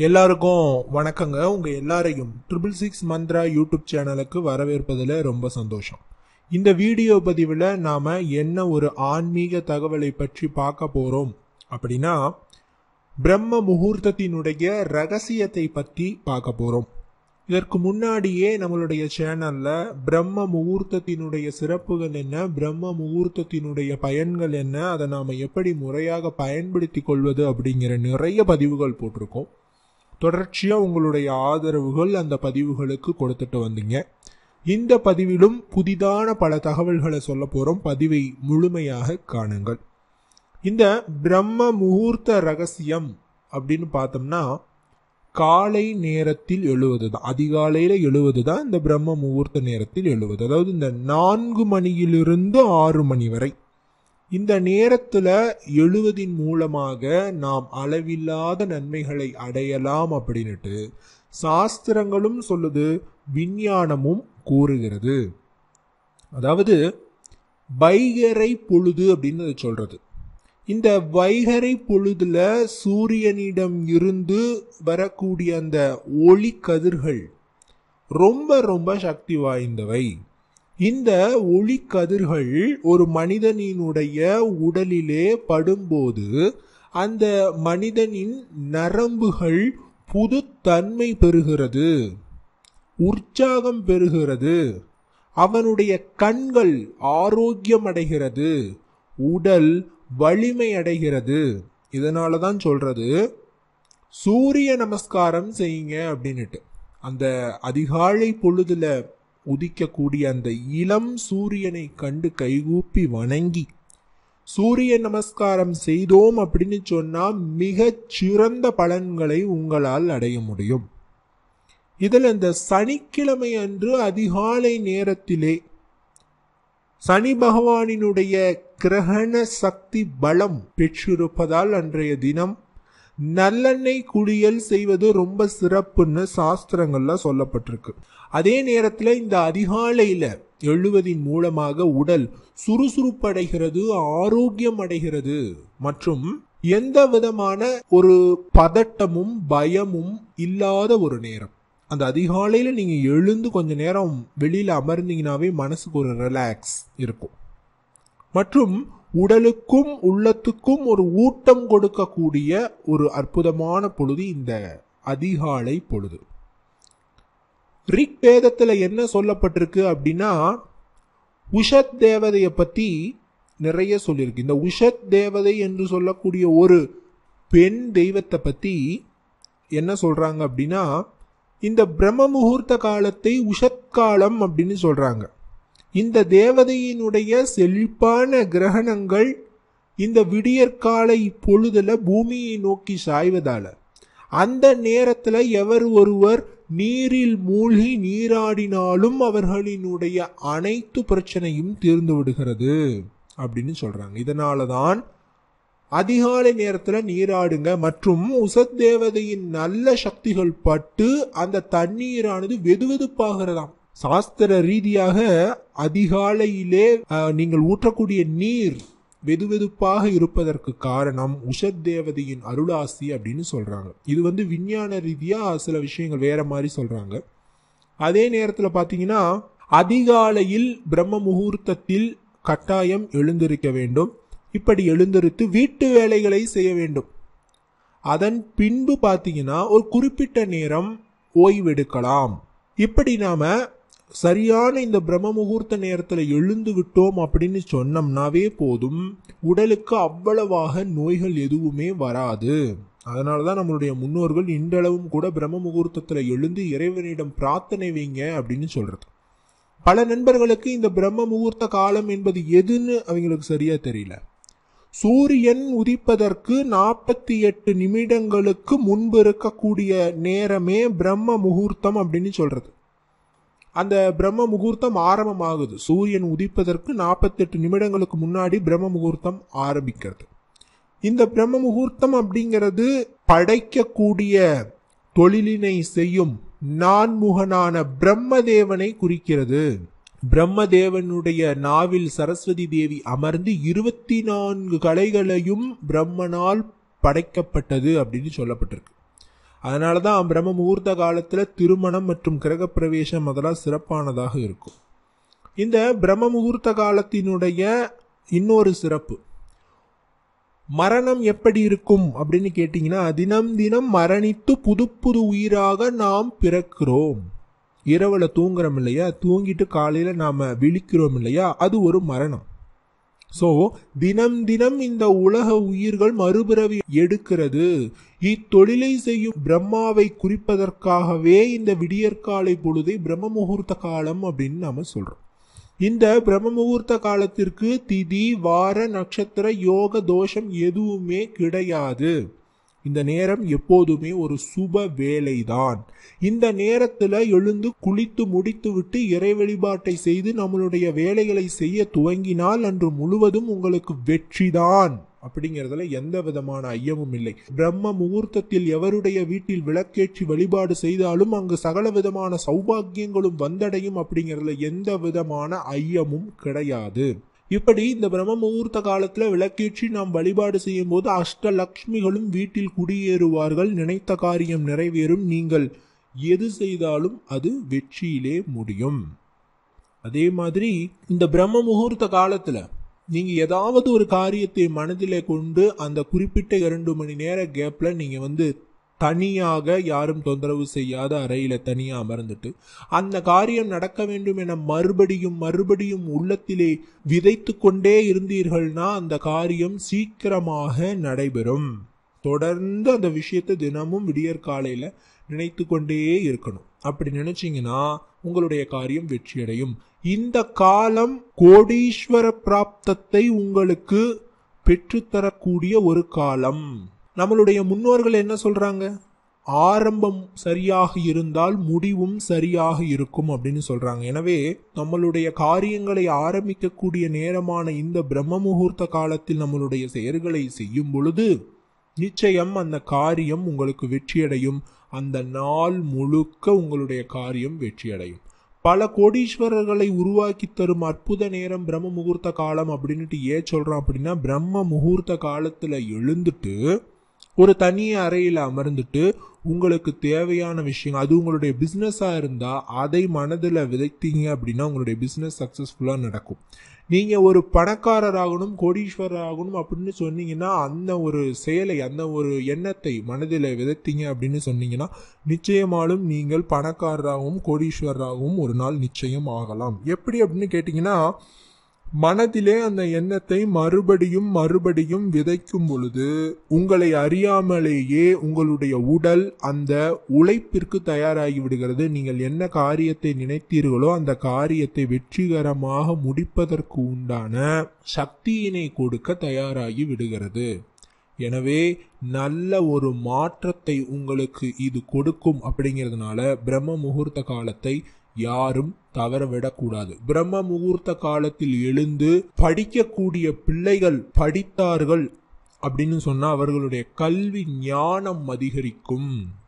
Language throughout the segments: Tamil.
எல்லாருக்கும் வணக்கங்க உங்க எல்லாரையும் ட்ரிபிள் சிக்ஸ் மந்த்ரா யூடியூப் சேனலுக்கு வரவேற்பதில் ரொம்ப சந்தோஷம் இந்த வீடியோ பதிவில் நாம என்ன ஒரு ஆன்மீக தகவலை பற்றி பார்க்க போறோம் அப்படின்னா பிரம்ம முகூர்த்தத்தினுடைய ரகசியத்தை பற்றி பார்க்க போறோம் இதற்கு முன்னாடியே நம்மளுடைய சேனல்ல பிரம்ம முகூர்த்தத்தினுடைய சிறப்புகள் என்ன பிரம்ம முகூர்த்தத்தினுடைய பயன்கள் என்ன அதை நாம எப்படி முறையாக பயன்படுத்தி கொள்வது அப்படிங்கிற நிறைய பதிவுகள் போட்டிருக்கோம் தொடர்ச்சியா உங்களுடைய ஆதரவுகள் அந்த பதிவுகளுக்கு கொடுத்துட்டு வந்தீங்க இந்த பதிவிலும் புதிதான பல தகவல்களை சொல்ல போறோம் பதிவை முழுமையாக காணுங்கள் இந்த பிரம்ம முகூர்த்த ரகசியம் அப்படின்னு பார்த்தோம்னா காலை நேரத்தில் எழுவது தான் அதிகாலையில் எழுவது தான் இந்த பிரம்ம முகூர்த்த நேரத்தில் எழுவது அதாவது இந்த நான்கு மணியிலிருந்து ஆறு மணி வரை இந்த நேரத்துல எழுவதின் மூலமாக நாம் அளவில்லாத நன்மைகளை அடையலாம் அப்படின்னுட்டு சாஸ்திரங்களும் சொல்லுது விஞ்ஞானமும் கூறுகிறது அதாவது வைகரை பொழுது அப்படின்னு அது சொல்றது இந்த வைகரை பொழுதுல சூரியனிடம் இருந்து வரக்கூடிய அந்த ஒளி கதிர்கள் ரொம்ப ரொம்ப சக்தி வாய்ந்தவை இந்த ஒளி கதிர்கள் ஒரு மனிதனினுடைய உடலிலே படும்போது அந்த மனிதனின் நரம்புகள் புது தன்மை பெறுகிறது உற்சாகம் பெறுகிறது அவனுடைய கண்கள் ஆரோக்கியம் அடைகிறது உடல் வலிமை அடைகிறது இதனால தான் சொல்றது சூரிய நமஸ்காரம் செய்யுங்க அப்படின்னுட்டு அந்த அதிகாலை பொழுதுல உதிக்கக்கூடிய அந்த இளம் சூரியனை கண்டு கைகூப்பி வணங்கி சூரிய நமஸ்காரம் செய்தோம் அப்படின்னு சொன்னா மிகச் சிறந்த பலன்களை உங்களால் அடைய முடியும் இதில் இந்த சனிக்கிழமை அன்று அதிகாலை நேரத்திலே சனி பகவானினுடைய கிரகண சக்தி பலம் பெற்றிருப்பதால் அன்றைய தினம் நல்லெண்ணெய் குளியல் செய்வது ரொம்ப சிறப்புன்னு சாஸ்திரங்கள்ல சொல்லப்பட்டிருக்கு அதே நேரத்தில் இந்த அதிகாலையில எழுவதின் மூலமாக உடல் சுறுசுறுப்படைகிறது ஆரோக்கியம் அடைகிறது மற்றும் எந்த விதமான ஒரு பதட்டமும் பயமும் இல்லாத ஒரு நேரம் அந்த அதிகாலையில நீங்க எழுந்து கொஞ்ச நேரம் வெளியில அமர்ந்தீங்கன்னாவே மனசுக்கு ஒரு ரிலாக்ஸ் இருக்கும் மற்றும் உடலுக்கும் உள்ளத்துக்கும் ஒரு ஊட்டம் கொடுக்கக்கூடிய ஒரு அற்புதமான பொழுது இந்த அதிகாலை பொழுது ரிக் வேதத்துல என்ன சொல்லப்பட்டிருக்கு அப்படின்னா உஷத் தேவதைய பத்தி நிறைய சொல்லியிருக்கு இந்த உஷத் தேவதை என்று சொல்லக்கூடிய ஒரு பெண் தெய்வத்தை பத்தி என்ன சொல்றாங்க அப்படின்னா இந்த பிரம்ம முகூர்த்த காலத்தை உஷத் காலம் அப்படின்னு சொல்றாங்க இந்த தேவதையினுடைய செழிப்பான கிரகணங்கள் இந்த விடியற்கால இப்பொழுதுல பூமியை நோக்கி சாய்வதால அந்த நேரத்துல எவர் ஒருவர் நீரில் மூழ்கி நீராடினாலும் அவர்களினுடைய அனைத்து பிரச்சனையும் தீர்ந்து விடுகிறது அப்படின்னு சொல்றாங்க இதனாலதான் அதிகாலை நேரத்துல நீராடுங்க மற்றும் உசத் தேவதையின் நல்ல சக்திகள் பட்டு அந்த தண்ணீரானது வெதுவெதுப்பாகிறதாம் சாஸ்திர ரீதியாக அதிகாலையிலே நீங்கள் ஊற்றக்கூடிய நீர் வெதுவெதுப்பாக இருப்பதற்கு காரணம் உஷத் தேவதையின் அருளாசி அப்படின்னு சொல்றாங்க இது வந்து விஞ்ஞான ரீதியா சில விஷயங்கள் வேற மாதிரி சொல்றாங்க அதே நேரத்தில் பார்த்தீங்கன்னா அதிகாலையில் பிரம்ம முகூர்த்தத்தில் கட்டாயம் எழுந்திருக்க வேண்டும் இப்படி எழுந்திருத்து வீட்டு வேலைகளை செய்ய வேண்டும் அதன் பின்பு பார்த்தீங்கன்னா ஒரு குறிப்பிட்ட நேரம் ஓய்வெடுக்கலாம் இப்படி நாம சரியான இந்த பிரம்ம முகூர்த்த நேரத்தில் எழுந்து விட்டோம் அப்படின்னு சொன்னோம்னாவே போதும் உடலுக்கு அவ்வளவாக நோய்கள் எதுவுமே வராது அதனால தான் நம்மளுடைய முன்னோர்கள் இன்றளவும் கூட பிரம்ம முகூர்த்தத்தில் எழுந்து இறைவனிடம் பிரார்த்தனை வைங்க அப்படின்னு சொல்றது பல நண்பர்களுக்கு இந்த பிரம்ம முகூர்த்த காலம் என்பது எதுன்னு அவங்களுக்கு சரியா தெரியல சூரியன் உதிப்பதற்கு நாற்பத்தி எட்டு நிமிடங்களுக்கு முன்பு இருக்கக்கூடிய நேரமே பிரம்ம முகூர்த்தம் அப்படின்னு சொல்றது அந்த பிரம்ம முகூர்த்தம் ஆரம்பமாகுது சூரியன் உதிப்பதற்கு நாற்பத்தெட்டு நிமிடங்களுக்கு முன்னாடி பிரம்ம முகூர்த்தம் ஆரம்பிக்கிறது இந்த பிரம்ம முகூர்த்தம் அப்படிங்கிறது படைக்கக்கூடிய தொழிலினை செய்யும் நான்முகனான பிரம்மதேவனை குறிக்கிறது பிரம்மதேவனுடைய நாவில் சரஸ்வதி தேவி அமர்ந்து இருபத்தி நான்கு கலைகளையும் பிரம்மனால் படைக்கப்பட்டது அப்படின்னு சொல்லப்பட்டிருக்கு அதனால தான் பிரம்ம முகூர்த்த காலத்தில் திருமணம் மற்றும் கிரகப்பிரவேசம் அதெல்லாம் சிறப்பானதாக இருக்கும் இந்த பிரம்ம முகூர்த்த காலத்தினுடைய இன்னொரு சிறப்பு மரணம் எப்படி இருக்கும் அப்படின்னு கேட்டிங்கன்னா தினம் தினம் மரணித்து புது புது உயிராக நாம் பிறக்கிறோம் இரவுல தூங்குறோம் இல்லையா தூங்கிட்டு காலையில நாம விழிக்கிறோம் இல்லையா அது ஒரு மரணம் சோ தினம் தினம் இந்த உலக உயிர்கள் மறுபிறவி எடுக்கிறது இத்தொழிலை செய்யும் பிரம்மாவை குறிப்பதற்காகவே இந்த விடியற்காலை பொழுதை பிரம்ம முகூர்த்த காலம் அப்படின்னு நாம சொல்றோம் இந்த பிரம்ம முகூர்த்த காலத்திற்கு திதி வார நட்சத்திர யோக தோஷம் எதுவுமே கிடையாது இந்த நேரம் எப்போதுமே ஒரு சுப வேலைதான் இந்த நேரத்துல எழுந்து குளித்து முடித்துவிட்டு இறை வழிபாட்டை செய்து நம்மளுடைய வேலைகளை செய்ய துவங்கினால் அன்று முழுவதும் உங்களுக்கு வெற்றிதான் அப்படிங்கிறதுல எந்த விதமான ஐயமும் இல்லை பிரம்ம முகூர்த்தத்தில் எவருடைய வீட்டில் விளக்கேற்றி வழிபாடு செய்தாலும் அங்கு சகல விதமான சௌபாகியங்களும் வந்தடையும் அப்படிங்கிறதுல எந்த விதமான ஐயமும் கிடையாது இப்படி இந்த பிரம்ம முகூர்த்த காலத்துல விளக்கேற்றி நாம் வழிபாடு செய்யும் போது அஷ்டலக்ஷ்மிகளும் வீட்டில் குடியேறுவார்கள் நினைத்த காரியம் நிறைவேறும் நீங்கள் எது செய்தாலும் அது வெற்றியிலே முடியும் அதே மாதிரி இந்த பிரம்ம முகூர்த்த காலத்துல நீங்க ஏதாவது ஒரு காரியத்தை மனதிலே கொண்டு அந்த குறிப்பிட்ட இரண்டு மணி நேர கேப்ல நீங்க வந்து தனியாக யாரும் தொந்தரவு செய்யாத அறையில தனியா அமர்ந்துட்டு அந்த காரியம் நடக்க வேண்டும் என மறுபடியும் மறுபடியும் உள்ளத்திலே விதைத்து கொண்டே இருந்தீர்கள்னா அந்த காரியம் சீக்கிரமாக நடைபெறும் தொடர்ந்து அந்த விஷயத்தை தினமும் விடியற் காலையில நினைத்து கொண்டே இருக்கணும் அப்படி நினைச்சீங்கன்னா உங்களுடைய காரியம் வெற்றியடையும் இந்த காலம் கோடீஸ்வர பிராப்தத்தை உங்களுக்கு பெற்றுத்தரக்கூடிய ஒரு காலம் நம்மளுடைய முன்னோர்கள் என்ன சொல்றாங்க ஆரம்பம் சரியாக இருந்தால் முடிவும் சரியாக இருக்கும் அப்படின்னு சொல்றாங்க எனவே நம்மளுடைய காரியங்களை ஆரம்பிக்கக்கூடிய நேரமான இந்த பிரம்ம முகூர்த்த காலத்தில் நம்மளுடைய செயல்களை செய்யும் பொழுது நிச்சயம் அந்த காரியம் உங்களுக்கு வெற்றியடையும் அந்த நாள் முழுக்க உங்களுடைய காரியம் வெற்றியடையும் பல கோடீஸ்வரர்களை உருவாக்கி தரும் அற்புத நேரம் பிரம்ம முகூர்த்த காலம் அப்படின்னுட்டு ஏன் சொல்றோம் அப்படின்னா பிரம்ம முகூர்த்த காலத்துல எழுந்துட்டு ஒரு தனி அறையில் அமர்ந்துட்டு உங்களுக்கு தேவையான விஷயம் அது உங்களுடைய பிஸ்னஸாக இருந்தால் அதை மனதில் விதைத்தீங்க அப்படின்னா உங்களுடைய பிஸ்னஸ் சக்ஸஸ்ஃபுல்லாக நடக்கும் நீங்கள் ஒரு பணக்காரர் ஆகணும் கோடீஸ்வரர் ஆகணும் அப்படின்னு சொன்னீங்கன்னா அந்த ஒரு செயலை அந்த ஒரு எண்ணத்தை மனதில் விதைத்தீங்க அப்படின்னு சொன்னீங்கன்னா நிச்சயமாலும் நீங்கள் பணக்காரராகவும் கோடீஸ்வரராகவும் ஒரு நாள் நிச்சயம் ஆகலாம் எப்படி அப்படின்னு கேட்டிங்கன்னா மனதிலே அந்த எண்ணத்தை மறுபடியும் மறுபடியும் விதைக்கும் பொழுது உங்களை அறியாமலேயே உங்களுடைய உடல் அந்த உழைப்பிற்கு தயாராகி விடுகிறது நீங்கள் என்ன காரியத்தை நினைத்தீர்களோ அந்த காரியத்தை வெற்றிகரமாக முடிப்பதற்கு உண்டான சக்தியினை கொடுக்க தயாராகி விடுகிறது எனவே நல்ல ஒரு மாற்றத்தை உங்களுக்கு இது கொடுக்கும் அப்படிங்கிறதுனால பிரம்ம முகூர்த்த காலத்தை யாரும் தவற விடக்கூடாது பிரம்ம முகூர்த்த காலத்தில் எழுந்து படிக்கக்கூடிய பிள்ளைகள் படித்தார்கள் அப்படின்னு சொன்னா அவர்களுடைய கல்வி ஞானம் அதிகரிக்கும்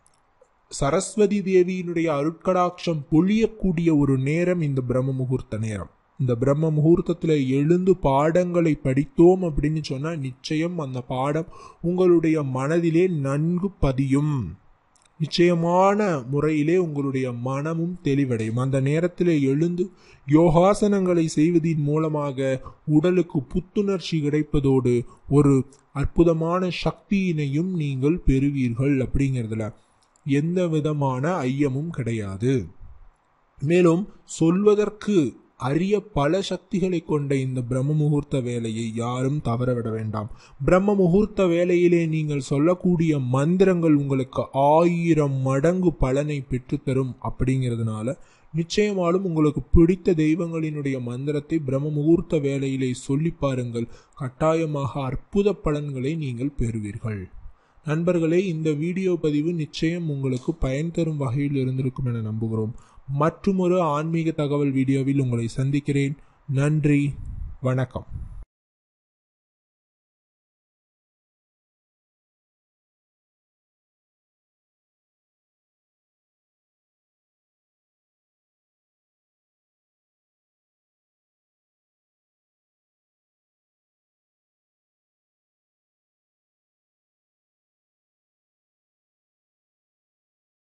சரஸ்வதி தேவியினுடைய அருட்கடாட்சம் பொழியக்கூடிய ஒரு நேரம் இந்த பிரம்ம முகூர்த்த நேரம் இந்த பிரம்ம முகூர்த்தத்தில் எழுந்து பாடங்களை படித்தோம் அப்படின்னு சொன்னா நிச்சயம் அந்த பாடம் உங்களுடைய மனதிலே நன்கு பதியும் நிச்சயமான முறையிலே உங்களுடைய மனமும் தெளிவடையும் அந்த நேரத்தில் எழுந்து யோகாசனங்களை செய்வதின் மூலமாக உடலுக்கு புத்துணர்ச்சி கிடைப்பதோடு ஒரு அற்புதமான சக்தியினையும் நீங்கள் பெறுவீர்கள் அப்படிங்கிறதுல எந்த விதமான ஐயமும் கிடையாது மேலும் சொல்வதற்கு அரிய பல சக்திகளை கொண்ட இந்த பிரம்ம முகூர்த்த வேலையை யாரும் தவறவிட வேண்டாம் பிரம்ம முகூர்த்த வேலையிலே நீங்கள் சொல்லக்கூடிய மந்திரங்கள் உங்களுக்கு ஆயிரம் மடங்கு பலனை பெற்றுத்தரும் அப்படிங்கிறதுனால நிச்சயமாலும் உங்களுக்கு பிடித்த தெய்வங்களினுடைய மந்திரத்தை பிரம்ம முகூர்த்த வேலையிலே சொல்லி பாருங்கள் கட்டாயமாக அற்புத பலன்களை நீங்கள் பெறுவீர்கள் நண்பர்களே இந்த வீடியோ பதிவு நிச்சயம் உங்களுக்கு பயன் தரும் வகையில் இருந்திருக்கும் என நம்புகிறோம் மற்றுமொரு ஆன்மீக தகவல் வீடியோவில் உங்களை சந்திக்கிறேன் நன்றி வணக்கம்